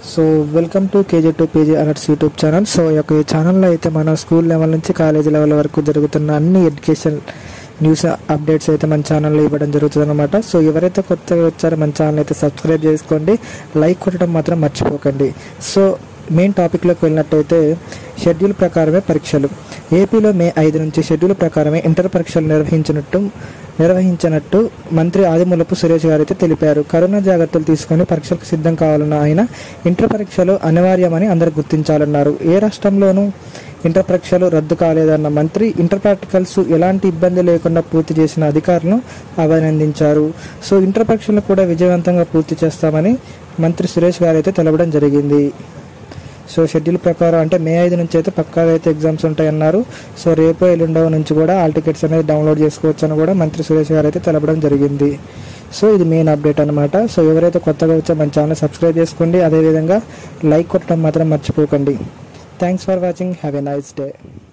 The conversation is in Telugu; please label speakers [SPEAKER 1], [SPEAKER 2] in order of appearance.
[SPEAKER 1] so welcome to KG to PG alerts YouTube channel so ఈ యొక్క ఈ ఛానల్లో అయితే మన స్కూల్ లెవెల్ నుంచి కాలేజీ లెవెల్ వరకు జరుగుతున్న అన్ని ఎడ్యుకేషన్ న్యూస్ అప్డేట్స్ అయితే మన ఛానల్లో ఇవ్వడం జరుగుతుంది అనమాట సో ఎవరైతే కొత్తగా వచ్చారో మన ఛానల్ అయితే సబ్స్క్రైబ్ చేసుకోండి లైక్ కొట్టడం మాత్రం మర్చిపోకండి సో మెయిన్ టాపిక్లోకి వెళ్ళినట్టయితే షెడ్యూల్ ప్రకారమే పరీక్షలు ఏపీలో మే ఐదు నుంచి షెడ్యూల్ ప్రకారమే ఇంటర్ పరీక్షలు నిర్వహించినట్టు నిర్వహించినట్టు మంత్రి ఆదిమూలపు సురేష్ గారు అయితే తెలిపారు కరోనా జాగ్రత్తలు తీసుకొని పరీక్షలకు సిద్ధం కావాలన్న ఆయన ఇంటర్ పరీక్షలు అనివార్యమని అందరూ గుర్తించాలన్నారు ఏ రాష్ట్రంలోనూ ఇంటర్ పరీక్షలు రద్దు కాలేదన్న మంత్రి ఇంటర్ ప్రాక్టికల్స్ ఎలాంటి ఇబ్బంది లేకుండా పూర్తి చేసిన అధికారులను అభినందించారు సో ఇంటర్ పరీక్షలను కూడా విజయవంతంగా పూర్తి చేస్తామని మంత్రి సురేష్ గారు అయితే తెలపడం జరిగింది సో షెడ్యూల్ ప్రకారం అంటే మే ఐదు నుంచి అయితే పక్కాగా అయితే ఎగ్జామ్స్ ఉంటాయన్నారు సో రేపు ఎల్లుండవ నుంచి కూడా ఆల్ టికెట్స్ అనేది డౌన్లోడ్ చేసుకోవచ్చు అని కూడా మంత్రి సురేష్ గారు అయితే తెలపడం జరిగింది సో ఇది మెయిన్ అప్డేట్ అనమాట సో ఎవరైతే కొత్తగా వచ్చా మన ఛానల్ సబ్స్క్రైబ్ చేసుకోండి అదేవిధంగా లైక్ కొట్టడం మాత్రం మర్చిపోకండి thanks for watching have a nice day